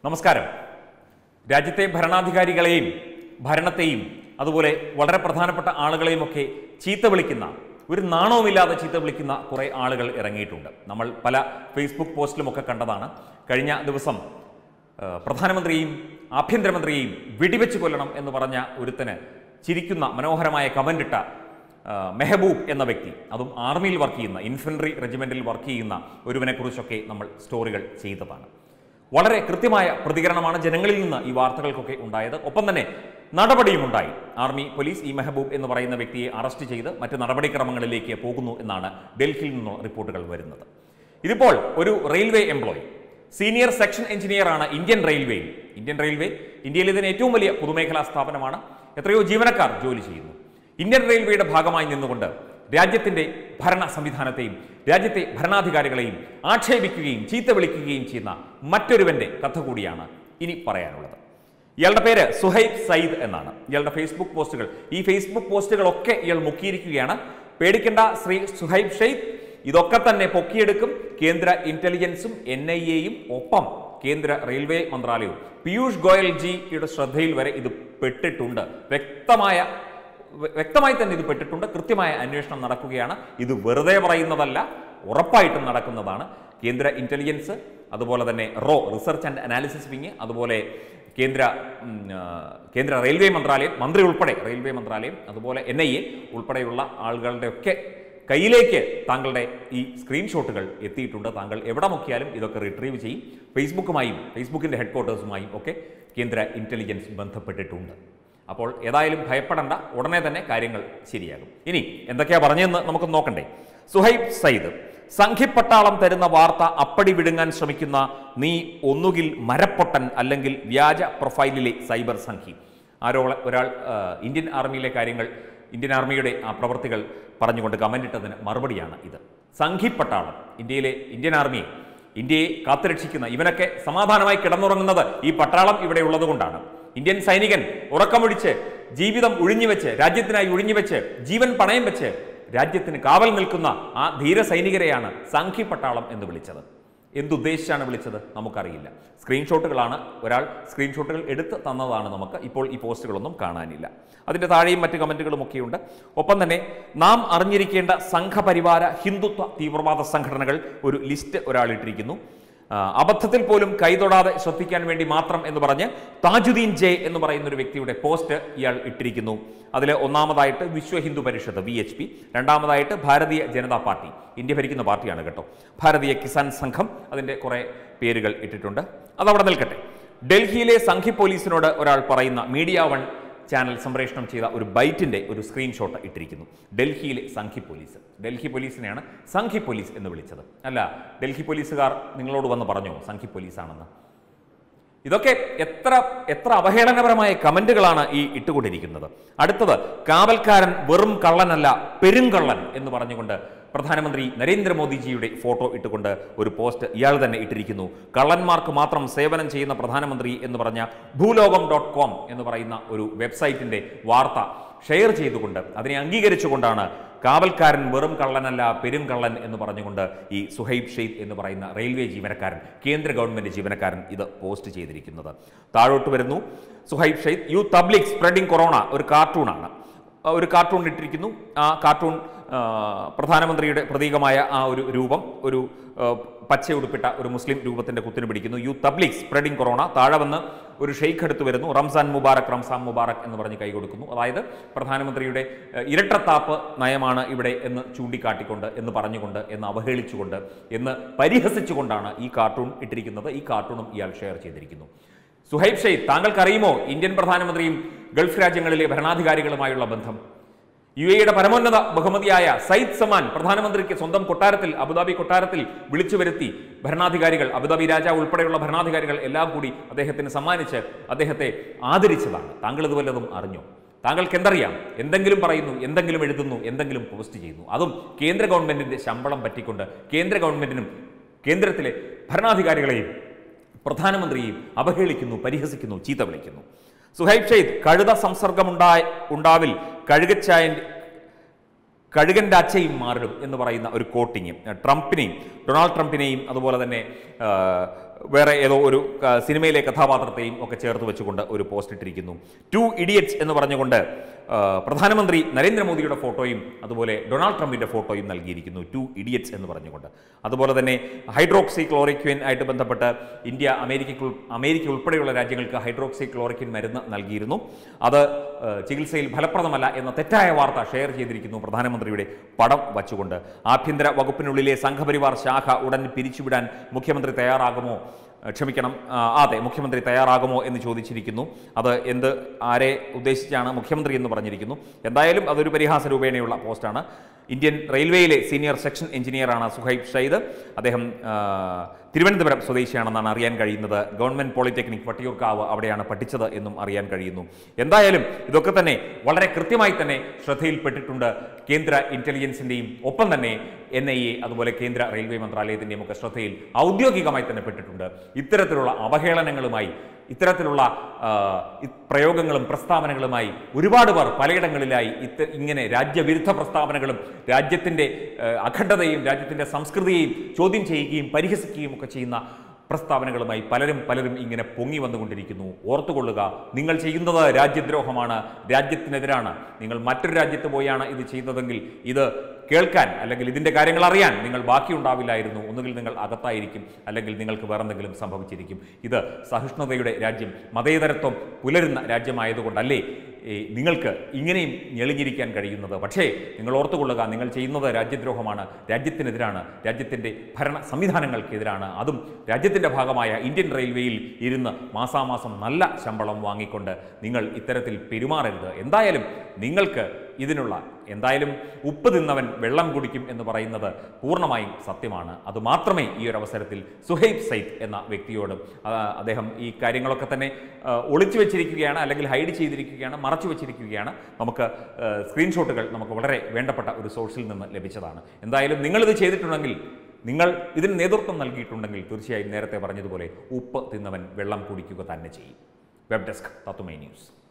നമസ്കാരം രാജ്യത്തെ ഭരണാധികാരികളെയും ഭരണത്തെയും അതുപോലെ വളരെ പ്രധാനപ്പെട്ട ആളുകളെയും ഒക്കെ ചീത്ത വിളിക്കുന്ന ഒരു നാണവുമില്ലാതെ ചീത്ത വിളിക്കുന്ന കുറേ ആളുകൾ ഇറങ്ങിയിട്ടുണ്ട് നമ്മൾ പല ഫേസ്ബുക്ക് പോസ്റ്റിലുമൊക്കെ കണ്ടതാണ് കഴിഞ്ഞ ദിവസം ആ, പ്രധാനമന്ത്രിയെയും ആഭ്യന്തരമന്ത്രിയെയും വെടിവെച്ച് കൊല്ലണം എന്ന് പറഞ്ഞ ഒരുത്തന് ചിരിക്കുന്ന മനോഹരമായ കമൻ്റിട്ട ആ, മെഹബൂബ് എന്ന വ്യക്തി അതും ആർമിയിൽ വർക്ക് ചെയ്യുന്ന ഇൻഫൻട്രി റെജിമെന്റിൽ വർക്ക് ചെയ്യുന്ന ഒരുവനെക്കുറിച്ചൊക്കെ നമ്മൾ സ്റ്റോറികൾ ചെയ്തതാണ് വളരെ കൃത്യമായ പ്രതികരണമാണ് ജനങ്ങളിൽ നിന്ന് ഈ വാർത്തകൾക്കൊക്കെ ഉണ്ടായത് ഒപ്പം തന്നെ നടപടിയും ഉണ്ടായി ആർമി പോലീസ് ഈ മെഹബൂബ് എന്ന് പറയുന്ന വ്യക്തിയെ അറസ്റ്റ് ചെയ്ത് മറ്റ് നടപടിക്രമങ്ങളിലേക്ക് പോകുന്നു എന്നാണ് ഡൽഹിയിൽ നിന്നുള്ള റിപ്പോർട്ടുകൾ വരുന്നത് ഇതിപ്പോൾ ഒരു railway employee senior section engineer ആണ് ഇന്ത്യൻ റെയിൽവേയിൽ ഇന്ത്യൻ റെയിൽവേ ഇന്ത്യയിലെ ഇതിന് ഏറ്റവും വലിയ പൊതുമേഖലാ സ്ഥാപനമാണ് എത്രയോ ജീവനക്കാർ ജോലി ചെയ്യുന്നു ഇന്ത്യൻ റെയിൽവേയുടെ ഭാഗമായി നിന്നുകൊണ്ട് രാജ്യത്തിന്റെ ഭരണ സംവിധാനത്തെയും രാജ്യത്തെ ഭരണാധികാരികളെയും ആക്ഷേപിക്കുകയും ചീത്ത വിളിക്കുകയും ചെയ്യുന്ന മറ്റൊരുവന്റെ കഥ കൂടിയാണ് ഇനി പറയാനുള്ളത് ഇയാളുടെ പേര് സുഹൈബ് സയ്യിദ് എന്നാണ് ഇയാളുടെ ഫേസ്ബുക്ക് പോസ്റ്റുകൾ ഈ ഫേസ്ബുക്ക് പോസ്റ്റുകളൊക്കെ ഇയാൾ മുക്കിയിരിക്കുകയാണ് പേടിക്കേണ്ട ശ്രീ സുഹൈബ് ഷെയ്ദ് ഇതൊക്കെ തന്നെ പൊക്കിയെടുക്കും കേന്ദ്ര ഇന്റലിജൻസും എൻ ഐ എയും ഒപ്പം കേന്ദ്ര റെയിൽവേ മന്ത്രാലയവും പീയൂഷ് ഗോയൽ ജിയുടെ ശ്രദ്ധയിൽ വരെ ഇത് പെട്ടിട്ടുണ്ട് വ്യക്തമായ വ്യ- വ്യക്തമായി തന്നെ ഇത് പെട്ടിട്ടുണ്ട് കൃത്യമായ അന്വേഷണം നടക്കുകയാണ് ഇത് വെറുതെ പറയുന്നതല്ല ഉറപ്പായിട്ടും നടക്കുന്നതാണ് കേന്ദ്ര ഇന്റലിജൻസ് അതുപോലെ തന്നെ റോ റിസർച്ച് ആൻഡ് അനാലിസിസ് വിങ് അതുപോലെ കേന്ദ്ര ഉം, ആ, കേന്ദ്ര റെയിൽവേ മന്ത്രാലയം മന്ത്രി ഉൾപ്പെടെ റെയിൽവേ മന്ത്രാലയം അതുപോലെ എൻ ഐ എ ഉൾപ്പെടെയുള്ള ആളുകളുടെ ഒക്കെ കയ്യിലേക്ക് താങ്കളുടെ ഈ സ്ക്രീൻഷോട്ടുകൾ എത്തിയിട്ടുണ്ട് താങ്കൾ എവിടെ നോക്കിയാലും ഇതൊക്കെ റിട്രീവ് ചെയ്യും ഫേസ്ബുക്കുമായും ഫേസ്ബുക്കിൻ്റെ ഹെഡ്ക്വാർട്ടേഴ്സുമായും ഒക്കെ കേന്ദ്ര ഇന്റലിജൻസ് ബന്ധപ്പെട്ടിട്ടുണ്ട് അപ്പോൾ ഏതായാലും ഭയപ്പെടേണ്ട ഉടനെ തന്നെ കാര്യങ്ങൾ ശരിയാകും ഇനി എന്തൊക്കെയാ പറഞ്ഞതെന്ന് നമുക്ക് നോക്കണ്ടേ സുഹൈബ് സയ്യിദ് സംഘിപ്പട്ടാളം തരുന്ന വാർത്ത അപ്പടി വിഴുങ്ങാൻ ശ്രമിക്കുന്ന നീ ഒന്നുകിൽ മരപ്പൊട്ടൻ അല്ലെങ്കിൽ വ്യാജ പ്രൊഫൈലിലെ സൈബർ സംഘി ആരോ ഒരാൾ ആ, ഇന്ത്യൻ ആർമിയിലെ കാര്യങ്ങൾ ഇന്ത്യൻ ആർമിയുടെ ആ പ്രവർത്തികൾ പറഞ്ഞുകൊണ്ട് കമന്റ് ഇട്ടതിന് മറുപടിയാണ് ഇത് സംഘിപ്പട്ടാളം ഇന്ത്യയിലെ ഇന്ത്യൻ ആർമിയെ ഇന്ത്യയെ കാത്തുരക്ഷിക്കുന്ന ഇവനൊക്കെ സമാധാനമായി കിടന്നുറങ്ങുന്നത് ഈ പട്ടാളം ഇവിടെ ഉള്ളതുകൊണ്ടാണ് ഇന്ത്യൻ സൈനികൻ ഉറക്കമൊഴിച്ച് ജീവിതം ഒഴിഞ്ഞുവെച്ച് രാജ്യത്തിനായി ഒഴിഞ്ഞുവെച്ച് ജീവൻ പണയം വെച്ച് രാജ്യത്തിന് കാവൽ നിൽക്കുന്ന ആ ധീര സൈനികരെയാണ് സംഘി പട്ടാളം എന്ന് വിളിച്ചത് എന്തുദ്ദേശിച്ചാണ് വിളിച്ചത് നമുക്കറിയില്ല സ്ക്രീൻഷോട്ടുകളാണ് ഒരാൾ സ്ക്രീൻഷോട്ടുകൾ എടുത്ത് തന്നതാണ് നമുക്ക് ഇപ്പോൾ ഈ പോസ്റ്റുകളൊന്നും കാണാനില്ല അതിൻ്റെ താഴെയും മറ്റ് കമൻറ്റുകളും ഒക്കെയുണ്ട് ഒപ്പം തന്നെ നാം അറിഞ്ഞിരിക്കേണ്ട സംഘപരിവാര ഹിന്ദുത്വ തീവ്രവാദ സംഘടനകൾ ഒരു ലിസ്റ്റ് ഒരാൾ ഇട്ടിരിക്കുന്നു ആ, അബദ്ധത്തിൽ പോലും കൈതൊടാതെ ശ്രദ്ധിക്കാൻ വേണ്ടി മാത്രം എന്ന് പറഞ്ഞ് താജുദ്ദീൻ ജെ എന്ന് പറയുന്ന ഒരു വ്യക്തിയുടെ പോസ്റ്റ് ഇയാൾ ഇട്ടിരിക്കുന്നു അതിൽ ഒന്നാമതായിട്ട് Vishwa Hindu Parishad V H P രണ്ടാമതായിട്ട് ഭാരതീയ ജനതാ പാർട്ടി ഇന്ത്യ ഭരിക്കുന്ന പാർട്ടിയാണ് കേട്ടോ ഭാരതീയ കിസാൻ സംഘം അതിൻ്റെ കുറേ പേരുകൾ ഇട്ടിട്ടുണ്ട് അതവിടെ നിൽക്കട്ടെ ഡൽഹിയിലെ സംഘി പോലീസിനോട് ഒരാൾ പറയുന്ന മീഡിയ വൺ ചാനൽ സംപ്രേഷണം ചെയ്ത ഒരു ബൈറ്റിന്റെ ഒരു സ്ക്രീൻഷോട്ട് ഇട്ടിരിക്കുന്നു ഡൽഹിയിലെ സംഘി പോലീസ് ഡൽഹി പോലീസിനെയാണ് സംഘി പോലീസ് എന്ന് വിളിച്ചത് അല്ല ഡൽഹി പോലീസുകാർ നിങ്ങളോട് വന്ന് പറഞ്ഞോ സംഘി പോലീസാണെന്ന് ഇതൊക്കെ എത്ര എത്ര അവഹേളനപരമായ കമന്റുകളാണ് ഈ ഇട്ടുകൊണ്ടിരിക്കുന്നത് അടുത്തത് കാവൽക്കാരൻ വെറും കള്ളനല്ല പെരുങ്കള്ളൻ എന്ന് പറഞ്ഞുകൊണ്ട് പ്രധാനമന്ത്രി നരേന്ദ്രമോദിജിയുടെ ഫോട്ടോ ഇട്ടുകൊണ്ട് ഒരു പോസ്റ്റ് ഇയാൾ തന്നെ ഇട്ടിരിക്കുന്നു കള്ളന്മാർക്ക് മാത്രം സേവനം ചെയ്യുന്ന പ്രധാനമന്ത്രി എന്ന് പറഞ്ഞ ഭൂലോകം ഡോട്ട് കോം എന്ന് പറയുന്ന ഒരു വെബ്സൈറ്റിന്റെ വാർത്ത ഷെയർ ചെയ്തുകൊണ്ട് അതിനെ അംഗീകരിച്ചുകൊണ്ടാണ് കാവൽക്കാരൻ വെറും കള്ളനല്ല പെരുങ്കള്ളൻ എന്ന് പറഞ്ഞുകൊണ്ട് ഈ സുഹൈബ് ഷെയ്ദ് എന്ന് പറയുന്ന റെയിൽവേ ജീവനക്കാരൻ കേന്ദ്ര ഗവൺമെന്റ് ജീവനക്കാരൻ ഇത് പോസ്റ്റ് ചെയ്തിരിക്കുന്നത് താഴോട്ട് വരുന്നു സുഹൈബ് ഷെയ്ദ് യു തബ്ലിക് സ്പ്രെഡിംഗ് കൊറോണ ഒരു കാർട്ടൂണാണ് ഒരു കാർട്ടൂൺ ഇട്ടിരിക്കുന്നു ആ കാർട്ടൂൺ ആ, പ്രധാനമന്ത്രിയുടെ പ്രതീകമായ ആ ഒരു രൂപം ഒരു ആ, പച്ച ഉടുപ്പിട്ട ഒരു മുസ്ലിം രൂപത്തിന്റെ കുത്തിന് പിടിക്കുന്നു യു തബ്ലിക് സ്പ്രെഡിംഗ് കൊറോണ താഴെ വന്ന് ഒരു ഷെയ്ഖ് എടുത്തു വരുന്നു റംസാൻ മുബാറക് റംസാൻ മുബാറക് എന്ന് പറഞ്ഞ് കൈ കൊടുക്കുന്നു അതായത് പ്രധാനമന്ത്രിയുടെ ആ, ഇരട്ടത്താപ്പ് നയമാണ് ഇവിടെ എന്ന് ചൂണ്ടിക്കാട്ടിക്കൊണ്ട് എന്ന് പറഞ്ഞുകൊണ്ട് എന്ന് അവഹേളിച്ചുകൊണ്ട് എന്ന് പരിഹസിച്ചുകൊണ്ടാണ് ഈ കാർട്ടൂൺ ഇട്ടിരിക്കുന്നത് ഈ കാർട്ടൂണും ഇയാൾ ഷെയർ ചെയ്തിരിക്കുന്നു സുഹൈബ് ഷെയ്ഖ് താങ്കൾക്കറിയുമോ ഇന്ത്യൻ പ്രധാനമന്ത്രിയും ഗൾഫ് രാജ്യങ്ങളിലെ ഭരണാധികാരികളുമായുള്ള ബന്ധം യു എയുടെ പരമോന്നത ബഹുമതിയായ സയ്യിദ് സമാൻ പ്രധാനമന്ത്രിക്ക് സ്വന്തം കൊട്ടാരത്തിൽ അബുദാബി കൊട്ടാരത്തിൽ വിളിച്ചു വരുത്തി ഭരണാധികാരികൾ അബുദാബി രാജാവ് ഉൾപ്പെടെയുള്ള ഭരണാധികാരികൾ എല്ലാം കൂടി അദ്ദേഹത്തിന് സമ്മാനിച്ച് അദ്ദേഹത്തെ ആദരിച്ചതാണ് താങ്കൾ ഇത് വല്ലതും അറിഞ്ഞോ താങ്കൾക്ക് എന്തറിയാം എന്തെങ്കിലും പറയുന്നു എന്തെങ്കിലും എഴുതുന്നു എന്തെങ്കിലും പോസ്റ്റ് ചെയ്യുന്നു അതും കേന്ദ്ര ഗവൺമെന്റിന്റെ ശമ്പളം പറ്റിക്കൊണ്ട് കേന്ദ്ര ഗവൺമെന്റിനും കേന്ദ്രത്തിലെ ഭരണാധികാരികളെയും പ്രധാനമന്ത്രിയെയും അവഹേളിക്കുന്നു പരിഹസിക്കുന്നു ചീത്ത വിളിക്കുന്നു സുഹൈബ് ഷെയ്ദ് കഴുത സംസർഗമുണ്ടായി ഉണ്ടാവിൽ കഴുകച്ചായൻ കഴുകൻ്റെ അച്ചയും മാറിടും എന്ന് പറയുന്ന ഒരു കോട്ടിങ് ട്രംപിനെയും ഡൊണാൾഡ് ട്രംപിനെയും അതുപോലെ തന്നെ ആ, വേറെ ഏതോ ഒരു ആ, സിനിമയിലെ കഥാപാത്രത്തെയും ഒക്കെ ചേർത്ത് വെച്ചുകൊണ്ട് ഒരു പോസ്റ്റ് ഇട്ടിരിക്കുന്നു ടു ഇഡിയറ്റ്സ് എന്ന് പറഞ്ഞുകൊണ്ട് ആ, പ്രധാനമന്ത്രി നരേന്ദ്രമോദിയുടെ ഫോട്ടോയും അതുപോലെ ഡൊണാൾഡ് ട്രംപിന്റെ ഫോട്ടോയും നൽകിയിരിക്കുന്നു ടു ഇഡിയറ്റ്സ് എന്ന് പറഞ്ഞുകൊണ്ട് അതുപോലെ തന്നെ ഹൈഡ്രോക്സി ക്ലോറിക്വിൻ ആയിട്ട് ബന്ധപ്പെട്ട് ഇന്ത്യ അമേരിക്കയ്ക്ക് ഉൾ- അമേരിക്ക ഉൾപ്പെടെയുള്ള രാജ്യങ്ങൾക്ക് ഹൈഡ്രോക്സി ക്ലോറിക്വിൻ മരുന്ന് നൽകിയിരുന്നു അത് ആ, ചികിത്സയിൽ ഫലപ്രദമല്ല എന്ന തെറ്റായ വാർത്ത ഷെയർ ചെയ്തിരിക്കുന്നു പ്രധാനമന്ത്രിയുടെ പടം വച്ചുകൊണ്ട് ആഭ്യന്തര വകുപ്പിനുള്ളിലെ സംഘപരിവാർ ശാഖ ഉടൻ പിരിച്ചുവിടാൻ മുഖ്യമന്ത്രി തയ്യാറാകുമോ ഏഹ് ക്ഷമിക്കണം ആ, അതെ മുഖ്യമന്ത്രി തയ്യാറാകുമോ എന്ന് ചോദിച്ചിരിക്കുന്നു അത് എന്ത് ആരെ ഉദ്ദേശിച്ചാണ് മുഖ്യമന്ത്രി എന്ന് പറഞ്ഞിരിക്കുന്നു എന്തായാലും അതൊരു പരിഹാസ രൂപേണയുള്ള പോസ്റ്റാണ് ഇന്ത്യൻ റെയിൽവേയിലെ സീനിയർ സെക്ഷൻ എഞ്ചിനീയറാണ് സുഹൈബ് ഷൈദ് അദ്ദേഹം ആ, തിരുവനന്തപുരം സ്വദേശിയാണെന്നാണ് അറിയാൻ കഴിയുന്നത് ഗവൺമെന്റ് പോളിടെക്നിക് വട്ടിയൂർക്കാവ് അവിടെയാണ് പഠിച്ചത് എന്നും അറിയാൻ കഴിയുന്നു എന്തായാലും ഇതൊക്കെ തന്നെ വളരെ കൃത്യമായി തന്നെ ശ്രദ്ധയിൽപ്പെട്ടിട്ടുണ്ട് കേന്ദ്ര ഇന്റലിജൻസിന്റെയും ഒപ്പം തന്നെ എൻ ഐ എ അതുപോലെ കേന്ദ്ര റെയിൽവേ മന്ത്രാലയത്തിന്റെയും ഒക്കെ ശ്രദ്ധയിൽ ഔദ്യോഗികമായി തന്നെ പെട്ടിട്ടുണ്ട് ഇത്തരത്തിലുള്ള അവഹേളനങ്ങളുമായി ഇത്തരത്തിലുള്ള ആ, ഇ- പ്രയോഗങ്ങളും പ്രസ്താവനകളുമായി ഒരുപാട് പേർ പലയിടങ്ങളിലായി ഇത്ത ഇങ്ങനെ രാജ്യവിരുദ്ധ പ്രസ്താവനകളും രാജ്യത്തിൻ്റെ ആ, അഖണ്ഡതയും രാജ്യത്തിൻ്റെ സംസ്കൃതിയെയും ചോദ്യം ചെയ്യുകയും പരിഹസിക്കുകയും ഒക്കെ ചെയ്യുന്ന പ്രസ്താവനകളുമായി പലരും പലരും ഇങ്ങനെ പൊങ്ങി വന്നുകൊണ്ടിരിക്കുന്നു ഓർത്തുകൊള്ളുക നിങ്ങൾ ചെയ്യുന്നത് രാജ്യദ്രോഹമാണ് രാജ്യത്തിനെതിരാണ് നിങ്ങൾ മറ്റൊരു രാജ്യത്ത് പോയാണ് ഇത് ചെയ്തതെങ്കിൽ ഇത് കേൾക്കാൻ അല്ലെങ്കിൽ ഇതിൻ്റെ കാര്യങ്ങൾ അറിയാൻ നിങ്ങൾ ബാക്കിയുണ്ടാവില്ലായിരുന്നു ഒന്നുകിൽ നിങ്ങൾ അകത്തായിരിക്കും അല്ലെങ്കിൽ നിങ്ങൾക്ക് വേറെന്തെങ്കിലും സംഭവിച്ചിരിക്കും ഇത് സഹിഷ്ണുതയുടെ രാജ്യം മതേതരത്വം പുലരുന്ന രാജ്യമായതുകൊണ്ടല്ലേ ഈ നിങ്ങൾക്ക് ഇങ്ങനെയും ഞെളിഞ്ഞിരിക്കാൻ കഴിയുന്നത് പക്ഷേ നിങ്ങൾ ഓർത്തുകൊള്ളുക നിങ്ങൾ ചെയ്യുന്നത് രാജ്യദ്രോഹമാണ് രാജ്യത്തിനെതിരാണ് രാജ്യത്തിൻ്റെ ഭരണ സംവിധാനങ്ങൾക്കെതിരാണ് അതും രാജ്യത്തിൻ്റെ ഭാഗമായ ഇന്ത്യൻ റെയിൽവേയിൽ ഇരുന്ന് മാസാമാസം നല്ല ശമ്പളം വാങ്ങിക്കൊണ്ട് നിങ്ങൾ ഇത്തരത്തിൽ പെരുമാറരുത് എന്തായാലും നിങ്ങൾക്ക് ഇതിനുള്ള എന്തായാലും ഉപ്പ് തിന്നവൻ വെള്ളം കുടിക്കും എന്ന് പറയുന്നത് പൂർണ്ണമായും സത്യമാണ് അതുമാത്രമേ ഈ ഒരു അവസരത്തിൽ സുഹൈബ് സൈദ് എന്ന വ്യക്തിയോടും ആ, അദ്ദേഹം ഈ കാര്യങ്ങളൊക്കെ തന്നെ ആ, ഒളിച്ചു വെച്ചിരിക്കുകയാണ് അല്ലെങ്കിൽ ഹൈഡ് ചെയ്തിരിക്കുകയാണ് മറച്ചു വെച്ചിരിക്കുകയാണ് നമുക്ക് ആ, സ്ക്രീൻഷോട്ടുകൾ നമുക്ക് വളരെ വേണ്ടപ്പെട്ട ഒരു സോഴ്സിൽ നിന്ന് ലഭിച്ചതാണ് എന്തായാലും നിങ്ങളിത് ചെയ്തിട്ടുണ്ടെങ്കിൽ നിങ്ങൾ ഇതിന് നേതൃത്വം നൽകിയിട്ടുണ്ടെങ്കിൽ തീർച്ചയായും നേരത്തെ പറഞ്ഞതുപോലെ ഉപ്പ് തിന്നവൻ വെള്ളം കുടിക്കുക തന്നെ ചെയ്യും വെബ് ഡെസ്ക് തത്തുമൈ ന്യൂസ്